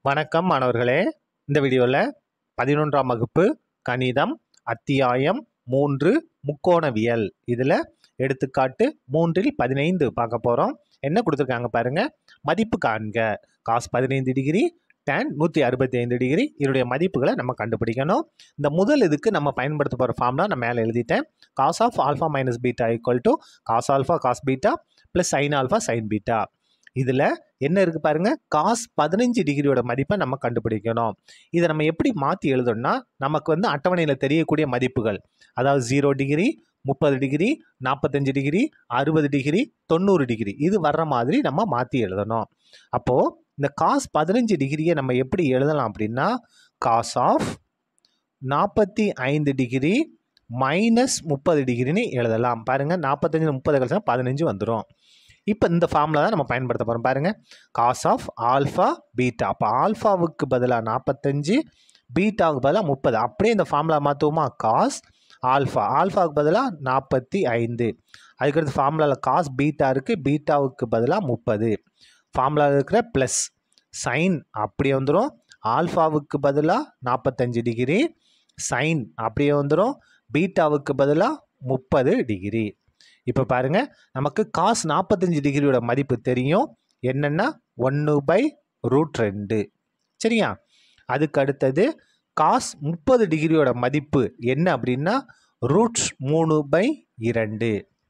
வணக்கம் மாணவர்களே இந்த வீடியோவில் பதினொன்றாம் வகுப்பு கணிதம் அத்தியாயம் மூன்று முக்கோணவியல் இதில் எடுத்துக்காட்டு மூன்றில் பதினைந்து பார்க்க போகிறோம் என்ன கொடுத்துருக்காங்க பாருங்க மதிப்பு காண்க காஸ் பதினைந்து டிகிரி tan நூற்றி அறுபத்தி ஐந்து டிகிரி இதனுடைய மதிப்புகளை நம்ம கண்டுபிடிக்கணும் இந்த முதல் இதுக்கு நம்ம பயன்படுத்த போகிற ஃபார்ம்லாம் நான் மேலே எழுதிட்டேன் cos of alpha minus beta equal to cos alpha cos beta plus sine alpha sine beta இதில் என்ன இருக்குது பாருங்க காஸ் பதினஞ்சு டிகிரியோட மதிப்பை நம்ம கண்டுபிடிக்கணும் இதை நம்ம எப்படி மாற்றி எழுதணும்னா நமக்கு வந்து அட்டவணையில் தெரியக்கூடிய மதிப்புகள் அதாவது ஜீரோ டிகிரி முப்பது டிகிரி நாற்பத்தஞ்சு டிகிரி அறுபது டிகிரி தொண்ணூறு டிகிரி இது வர்ற மாதிரி நம்ம மாற்றி எழுதணும் அப்போது இந்த காஸ் பதினஞ்சு டிகிரியை நம்ம எப்படி எழுதலாம் அப்படின்னா காஸ் ஆஃப் நாற்பத்தி ஐந்து டிகிரி மைனஸ் முப்பது டிகிரின்னு எழுதலாம் பாருங்கள் நாற்பத்தஞ்சு முப்பது கழிச்சா பதினஞ்சு வந்துடும் இப்போ இந்த ஃபார்முலா தான் நம்ம பயன்படுத்த போகிறோம் பாருங்கள் காஸ் ஆஃப் ஆல்ஃபா பீட்டா அப்போ ஆல்ஃபாவுக்கு பதிலாக நாற்பத்தஞ்சு பீட்டாவுக்கு பதிலாக முப்பது அப்படியே இந்த ஃபார்முலா மாற்றுவோமா காஸ் ஆல்ஃபா ஆல்ஃபாவுக்கு பதிலாக நாற்பத்தி ஐந்து அதுக்கடுத்து ஃபார்முலாவில் காஸ் பீட்டா இருக்குது பீட்டாவுக்கு பதிலாக முப்பது ஃபார்முலாவில் இருக்கிற ப்ளஸ் சைன் அப்படியே வந்துடும் ஆல்ஃபாவுக்கு பதிலாக நாற்பத்தஞ்சு டிகிரி சைன் அப்படியே வந்துடும் பீட்டாவுக்கு பதிலாக முப்பது டிகிரி இப்போ பாருங்கள் நமக்கு காஸ் நாற்பத்தஞ்சு டிகிரியோட மதிப்பு தெரியும் என்னென்னா ஒன்று பை ரூட் ரெண்டு சரியா அதுக்கு அடுத்தது காஸ் முப்பது டிகிரியோட மதிப்பு என்ன அப்படின்னா ரூட் மூணு பை இரண்டு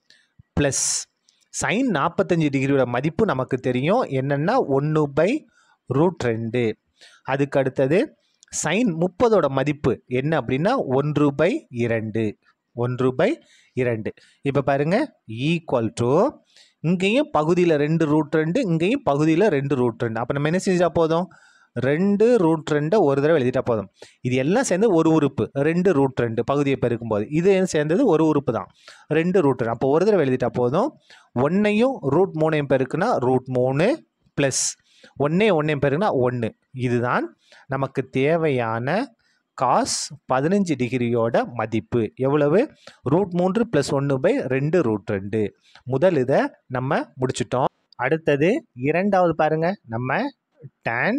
ப்ளஸ் சைன் நாற்பத்தஞ்சு டிகிரியோட மதிப்பு நமக்கு தெரியும் என்னென்னா ஒன்று பை ரூட் ரெண்டு அதுக்கு அடுத்தது சைன் முப்பதோட மதிப்பு என்ன அப்படின்னா ஒன்று பை இரண்டு ஒன்று பை இரண்டு இப்போ பாருங்கள் ஈக்குவல் டு இங்கேயும் பகுதியில் ரெண்டு ரூட் ரெண்டு இங்கேயும் பகுதியில் ரெண்டு ரூட் ரெண்டு அப்போ நம்ம என்ன செஞ்சா போதும் ரெண்டு ரூட் ரெண்டை ஒரு தடவை எழுதிட்டா போதும் இது எல்லாம் சேர்ந்து ஒரு உறுப்பு ரெண்டு ரூட் ரெண்டு பகுதியை பெருக்கும் போது இது சேர்ந்தது ஒரு உறுப்பு தான் ரெண்டு ரூட் ரெண்டு அப்போ ஒரு தடவை எழுதிட்டா போதும் ஒன்றையும் ரூட் மூணையும் பெருக்குனா ரூட் மூணு ப்ளஸ் ஒன்றே ஒன்றையும் பெருக்குனா ஒன்று இதுதான் நமக்கு தேவையான காஸ் பதினஞ்சு டிகிரியோட மதிப்பு எவ்வளவு ரூட் மூன்று ப்ளஸ் ஒன்று பை ரெண்டு ரூட் ரெண்டு முதல் இதை நம்ம முடிச்சிட்டோம் அடுத்தது இரண்டாவது பாருங்க நம்ம டேன்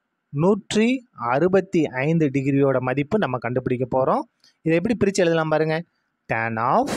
நூற்றி அறுபத்தி ஐந்து டிகிரியோட மதிப்பு நம்ம கண்டுபிடிக்க போகிறோம் இதை எப்படி பிரித்து எழுதலாம் பாருங்க டேன் ஆஃப்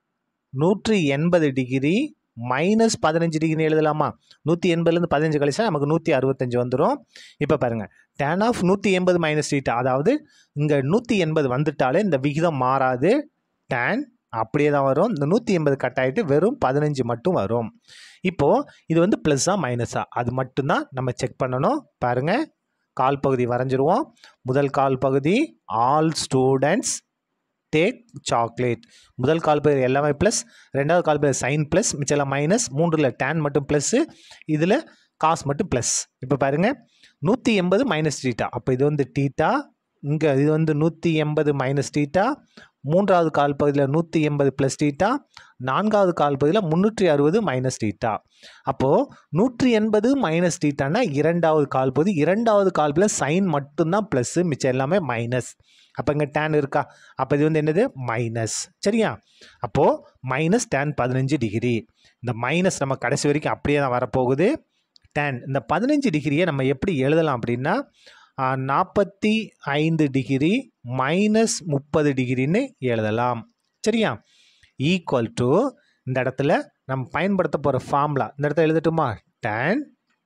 நூற்றி எண்பது டிகிரி மைனஸ் பதினஞ்சு டிகிரி எழுதலாமா நூற்றி எண்பதுலேருந்து பதினஞ்சு கழிச்சா நமக்கு நூற்றி அறுபத்தஞ்சு வந்துடும் இப்போ பாருங்கள் டேன் ஆஃப் நூற்றி எண்பது மைனஸ் டீட்டா அதாவது இங்கே நூற்றி எண்பது வந்துட்டாலே இந்த விகிதம் மாறாது டேன் அப்படியே தான் வரும் இந்த நூற்றி எண்பது கட் ஆகிட்டு வெறும் பதினஞ்சு மட்டும் வரும் இப்போது இது வந்து ப்ளஸ்ஸாக மைனஸா அது மட்டும்தான் நம்ம செக் பண்ணணும் பாருங்கள் கால் பகுதி வரைஞ்சிருவோம் முதல் கால் பகுதி ஆல் ஸ்டூடெண்ட்ஸ் டேக் சாக்லேட் முதல் கால் பகுதி எல்லாமே ப்ளஸ் ரெண்டாவது கால் பகுதி சைன் ப்ளஸ் மிச்சம் மைனஸ் மூன்றில் டேன் மட்டும் ப்ளஸ்ஸு இதில் காஸ் மட்டும் ப்ளஸ் இப்போ பாருங்கள் நூற்றி எண்பது மைனஸ் டீட்டா அப்போ இது வந்து டீட்டா இங்கே இது வந்து நூற்றி எண்பது மைனஸ் டீட்டா மூன்றாவது கால் பகுதியில் நூற்றி எண்பது ப்ளஸ் டீட்டா நான்காவது கால் பகுதியில் முந்நூற்றி அறுபது மைனஸ் டீட்டா அப்போது நூற்றி எண்பது மைனஸ் டீட்டானா இரண்டாவது கால் பகுதி இரண்டாவது கால் பகுதியில் சைன் மட்டும்தான் ப்ளஸ்ஸு மிச்சம் எல்லாமே மைனஸ் அப்போ இங்கே டேன் இருக்கா அப்போ இது வந்து என்னது மைனஸ் சரியா அப்போது மைனஸ் டேன் பதினஞ்சு டிகிரி இந்த மைனஸ் நம்ம கடைசி வரைக்கும் அப்படியே தான் வரப்போகுது டேன் இந்த பதினஞ்சு டிகிரியை நம்ம எப்படி எழுதலாம் அப்படின்னா நாற்பத்தி ஐந்து டிகிரி மைனஸ் முப்பது டிகிரின்னு எழுதலாம் சரியா ஈக்குவல் டு இந்த இடத்துல நம்ம பயன்படுத்த போகிற ஃபார்முலா இந்த இடத்துல எழுதட்டுமா tan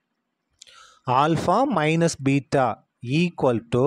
alpha minus beta equal to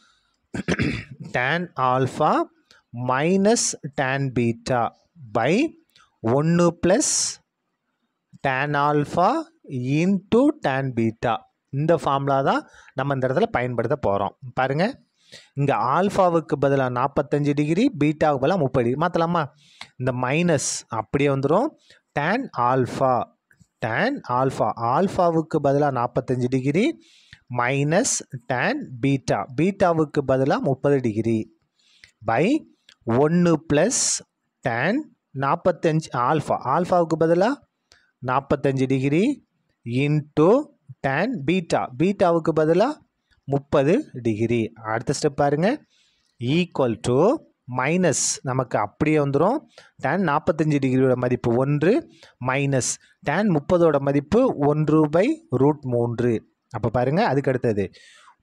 tan alpha minus tan beta by ஒன்று plus tan alpha into tan beta இந்த ஃபார்முலா தான் நம்ம இந்த இடத்துல பயன்படுத்த போகிறோம் பாருங்கள் இங்கே ஆல்ஃபாவுக்கு பதிலாக நாற்பத்தஞ்சு டிகிரி பீட்டாவுக்கு பதிலாக முப்பது டிகிரி மாற்றலாமா இந்த மைனஸ் அப்படியே வந்துடும் டேன் ஆல்ஃபா டேன் ஆல்ஃபா ஆல்ஃபாவுக்கு பதிலாக நாற்பத்தஞ்சு டிகிரி மைனஸ் டேன் பீட்டா பீட்டாவுக்கு பதிலாக முப்பது டிகிரி பை ஒன்று ப்ளஸ் டேன் நாற்பத்தஞ்சு ஆல்ஃபா ஆல்ஃபாவுக்கு பதிலாக நாற்பத்தஞ்சு டிகிரி இன்ட்டு டேன் பீட்டா பீட்டாவுக்கு பதிலாக முப்பது டிகிரி அடுத்த ஸ்டெப் பாருங்கள் ஈக்குவல் டு மைனஸ் நமக்கு அப்படியே வந்துடும் டேன் நாற்பத்தஞ்சு டிகிரியோட மதிப்பு ஒன்று மைனஸ் டேன் முப்பதோட மதிப்பு ஒன்று பை ரூட் மூன்று அப்போ பாருங்கள் அதுக்கு அடுத்தது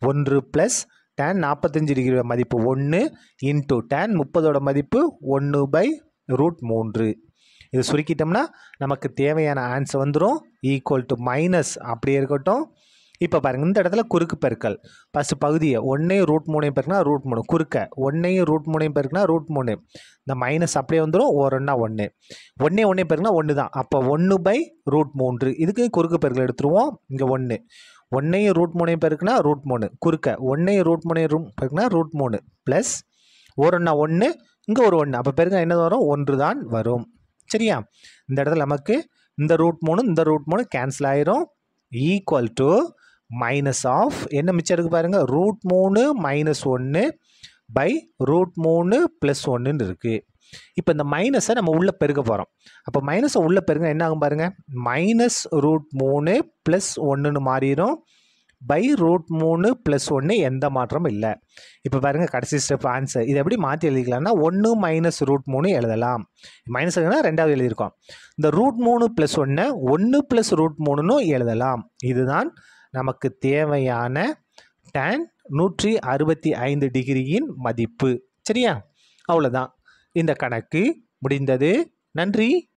ஒன்று ப்ளஸ் டேன் நாற்பத்தஞ்சு டிகிரி மதிப்பு ஒன்று இன்ட்டு டேன் முப்பதோட மதிப்பு ஒன்று பை ரூட் மூன்று இது சுருக்கிட்டோம்னா நமக்கு தேவையான ஆன்சர் வந்துடும் ஈக்குவல் டு மைனஸ் அப்படியே இருக்கட்டும் இப்போ பாருங்கள் இந்த இடத்துல குறுக்கு பெருக்கல் ஃபஸ்ட்டு பகுதியை ஒன்றையும் ரூட் மூணையும் பெருக்குனா ரூட் மூணு குறுக்க ஒன்றையும் ரூட் மூணையும் பெருக்குனா ரூட் மூணு இந்த மைனஸ் அப்படியே வந்துடும் ஓரன்னா ஒன்று ஒன்றே ஒன்றே பெருக்குனா ஒன்று தான் அப்போ ஒன்று பை ரூட் மூன்று இதுக்கு குறுக்கு பெருக்கல் எடுத்துருவோம் இங்கே ஒன்று ஒன்றையும் ரூட் மூணையும் பெருக்குனா ரூட் மூணு குறுக்க ஒன்றையும் ரூட் மூணையும் ரூட் பெருக்குனா ரூட் மூணு ப்ளஸ் ஓரன்னா ஒன்று இங்கே ஒரு ஒன்று அப்போ பெருக்க என்ன வரும் ஒன்று தான் வரும் சரியா இந்த இடத்துல நமக்கு இந்த ரூட் மூணு இந்த ரூட் மூணு கேன்சல் ஆயிரும் ஈக்குவல் டு மைனஸ் ஆஃப் என்ன மிச்சம் இருக்குது பாருங்கள் ரூட் மூணு மைனஸ் ஒன்று பை ரூட் மூணு ப்ளஸ் ஒன்றுன்னு இருக்குது இப்போ இந்த மைனஸை நம்ம உள்ளே பெருக்க போகிறோம் அப்போ மைனஸை உள்ளே பெருங்க என்ன ஆகும் பாருங்கள் மைனஸ் ரூட் மூணு ப்ளஸ் ஒன்றுன்னு மாறிடும் பை ரூட் மூணு ப்ளஸ் ஒன்று எந்த மாற்றமும் இல்லை இப்போ பாருங்கள் கடைசி ஸ்டெப் ஆன்சர் இதை எப்படி மாற்றி எழுதிக்கலாம்னா ஒன்று மைனஸ் ரூட் மூணு எழுதலாம் மைனஸ் ரெண்டாவது எழுதியிருக்கோம் இந்த ரூட் மூணு ப்ளஸ் ஒன்று ஒன்று ப்ளஸ் ரூட் மூணுன்னு எழுதலாம் இதுதான் நமக்கு தேவையான டேன் நூற்றி அறுபத்தி ஐந்து டிகிரியின் மதிப்பு சரியா அவ்வளோதான் இந்த கணக்கு முடிந்தது நன்றி